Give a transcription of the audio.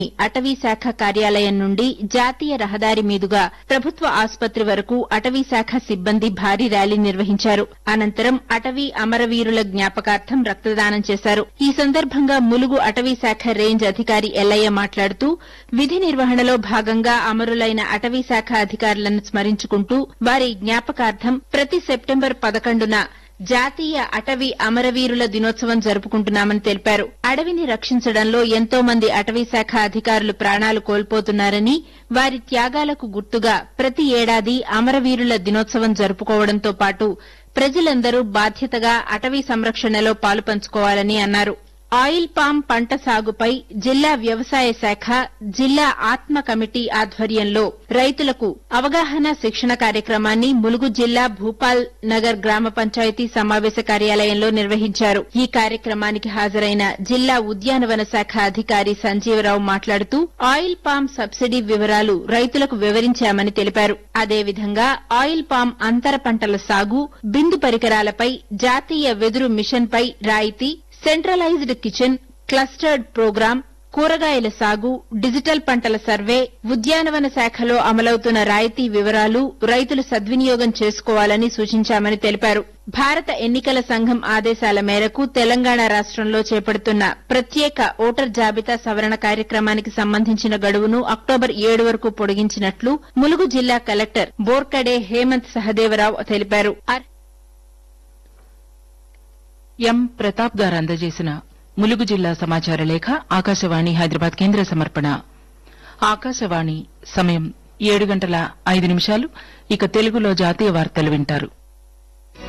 అటవీ శాఖ కార్యాలయం నుండి జాతీయ రహదారి మీదుగా ప్రభుత్వ ఆసుపత్రి వరకు అటవీ శాఖ సిబ్బంది భారీ ర్యాలీ నిర్వహించారు అనంతరం అటవీ అమరవీరుల జ్ఞాపకార్థం రక్తదానం చేశారు ఈ సందర్భంగా ములుగు అటవీ శాఖ రేంజ్ అధికారి ఎల్లయ్య మాట్లాడుతూ విధి నిర్వహణలో భాగంగా అమరులైన అటవీ శాఖ అధికారులను స్మరించుకుంటూ వారి జ్ఞాపకార్థం ప్రతి సెప్టెంబర్ పదకొండున జాతీయ అటవీ అమరవీరుల దినోత్సవం జరుపుకుంటున్నామని తెలిపారు అడవిని రక్షించడంలో ఎంతో మంది అటవీ శాఖ అధికారులు ప్రాణాలు కోల్పోతున్నారని వారి త్యాగాలకు గుర్తుగా ప్రతి ఏడాది అమరవీరుల దినోత్సవం జరుపుకోవడంతో పాటు ప్రజలందరూ బాధ్యతగా అటవీ సంరక్షణలో పాలుపంచుకోవాలని అన్నారు ఆయిల్ పామ్ పంట సాగుపై జిల్లా వ్యవసాయ శాఖ జిల్లా ఆత్మ కమిటీ ఆధ్వర్యంలో రైతులకు అవగాహన శిక్షణ కార్యక్రమాన్ని ములుగు జిల్లా భూపాల్ నగర్ గ్రామ పంచాయతీ సమావేశ కార్యాలయంలో నిర్వహించారు ఈ కార్యక్రమానికి హాజరైన జిల్లా ఉద్యానవన శాఖ అధికారి సంజీవరావు మాట్లాడుతూ ఆయిల్ పామ్ సబ్సిడీ వివరాలు రైతులకు వివరించామని తెలిపారు అదేవిధంగా ఆయిల్ పామ్ అంతర పంటల సాగు బిందు పరికరాలపై జాతీయ వెదురు మిషన్పై రాయితీ సెంట్రలైజ్డ్ కిచెన్ క్లస్టర్డ్ ప్రోగ్రాం కూరగాయల సాగు డిజిటల్ పంటల సర్వే ఉద్యానవన శాఖలో అమలవుతున్న రాయితీ వివరాలు రైతులు సద్వినియోగం చేసుకోవాలని సూచించామని తెలిపారు భారత ఎన్నికల సంఘం ఆదేశాల మేరకు తెలంగాణ రాష్ట్రంలో చేపడుతున్న ప్రత్యేక ఓటర్ జాబితా సవరణ కార్యక్రమానికి సంబంధించిన గడువును అక్టోబర్ ఏడు వరకు పొడిగించినట్లు ములుగు జిల్లా కలెక్టర్ బోర్కడే హేమంత్ సహదేవరావు తెలిపారు ఎం ప్రతాప్ గారు అందజేసిన ములుగు జిల్లా సమాచార లేఖ ఆకాశవాణి హైదరాబాద్ కేంద్ర సమర్పణ ఆకాశవాణి సమయం ఏడు గంటల ఐదు నిమిషాలు ఇక తెలుగులో జాతీయ వార్తలు వింటారు